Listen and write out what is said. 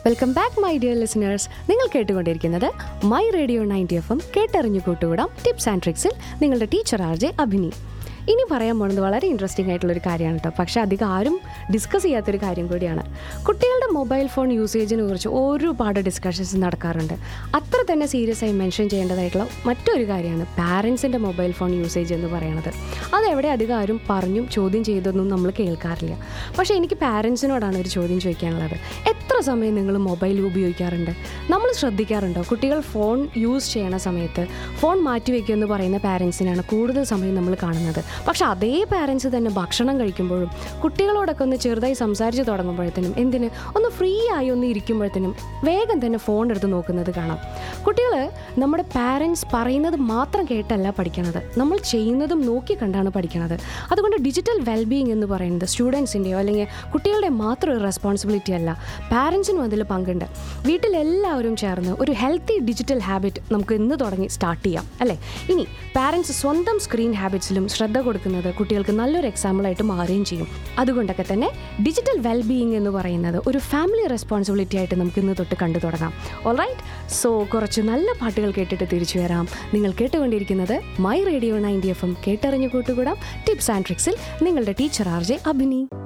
welcome back my dear listeners നിങ്ങൾ കേട്ടുകൊണ്ടിരിക്കുന്നത് my radio ninety F M കേട്ടറിഞ്ഞു കൂട്ടുകൂടാം ടിപ്സ് ആൻഡ് ട്രിക്സിൽ നിങ്ങളുടെ ടീച്ചർ ആർ ജെ അഭിനി ഇനി പറയാൻ പോകുന്നത് വളരെ ഇൻട്രസ്റ്റിംഗ് ആയിട്ടുള്ളൊരു കാര്യമാണ് കേട്ടോ പക്ഷേ അധികം ആരും ഡിസ്കസ് ചെയ്യാത്തൊരു കാര്യം കൂടിയാണ് കുട്ടികളുടെ മൊബൈൽ ഫോൺ യൂസേജിനെ കുറിച്ച് ഒരുപാട് ഡിസ്കഷൻസ് നടക്കാറുണ്ട് അത്ര തന്നെ സീരിയസ് ആയി മെൻഷൻ ചെയ്യേണ്ടതായിട്ടുള്ള മറ്റൊരു കാര്യമാണ് പാരൻസിൻ്റെ മൊബൈൽ ഫോൺ യൂസേജ് എന്ന് പറയുന്നത് അതെവിടെ അധികം ആരും പറഞ്ഞും ചോദ്യം ചെയ്തൊന്നും നമ്മൾ കേൾക്കാറില്ല പക്ഷേ എനിക്ക് പാരൻസിനോടാണ് ഒരു ചോദ്യം ചോദിക്കാനുള്ളത് എത്ര സമയം നിങ്ങൾ മൊബൈൽ ഉപയോഗിക്കാറുണ്ട് നമ്മൾ ശ്രദ്ധിക്കാറുണ്ടോ കുട്ടികൾ ഫോൺ യൂസ് ചെയ്യണ സമയത്ത് ഫോൺ മാറ്റിവെക്കുക എന്ന് പറയുന്ന പാരൻസിനാണ് കൂടുതൽ സമയം നമ്മൾ കാണുന്നത് പക്ഷെ അതേ പാരൻസ് തന്നെ ഭക്ഷണം കഴിക്കുമ്പോഴും കുട്ടികളോടൊക്കെ ഒന്ന് ചെറുതായി സംസാരിച്ച് തുടങ്ങുമ്പോഴത്തേനും എന്തിന് ഒന്ന് ഫ്രീ ആയി ഒന്ന് ഇരിക്കുമ്പോഴത്തേനും വേഗം തന്നെ ഫോൺ എടുത്ത് നോക്കുന്നത് കാണാം കുട്ടികൾ നമ്മുടെ പാരൻസ് പറയുന്നത് മാത്രം കേട്ടല്ല പഠിക്കണത് നമ്മൾ ചെയ്യുന്നതും നോക്കി കണ്ടാണ് പഠിക്കണത് അതുകൊണ്ട് ഡിജിറ്റൽ വെൽബീയിങ് എന്ന് പറയുന്നത് സ്റ്റുഡൻസിൻ്റെയോ അല്ലെങ്കിൽ കുട്ടികളുടെ മാത്രം ഒരു റെസ്പോൺസിബിലിറ്റി അല്ല പാരൻസിനും അതിൽ പങ്കുണ്ട് വീട്ടിലെല്ലാവരും ചേർന്ന് ഒരു ഹെൽത്തി ഡിജിറ്റൽ ഹാബിറ്റ് നമുക്ക് ഇന്ന് തുടങ്ങി സ്റ്റാർട്ട് ചെയ്യാം അല്ലേ ഇനി പാരൻസ് സ്വന്തം സ്ക്രീൻ ഹാബിറ്റ്സിലും ശ്രദ്ധ കൊടുക്കുന്നത് കുട്ടികൾക്ക് നല്ലൊരു എക്സാമ്പിളായിട്ട് മാറുകയും ചെയ്യും അതുകൊണ്ടൊക്കെ തന്നെ ഡിജിറ്റൽ വെൽബീയിങ് എന്ന് പറയുന്നത് ഒരു ഫാമിലി റെസ്പോൺസിബിലിറ്റി ആയിട്ട് നമുക്ക് ഇന്ന് തൊട്ട് കണ്ടു തുടങ്ങാം ഓൾറൈറ്റ് സോ കുറച്ച് നല്ല പാട്ടുകൾ കേട്ടിട്ട് തിരിച്ചു വരാം നിങ്ങൾ കേട്ടുകൊണ്ടിരിക്കുന്നത് my radio ninety F M കേട്ടറിഞ്ഞു കൂട്ടുകൂടാം ടിപ്സ് ആൻഡ് ട്രിക്സിൽ നിങ്ങളുടെ ടീച്ചർ ആർ ജെ അഭിനി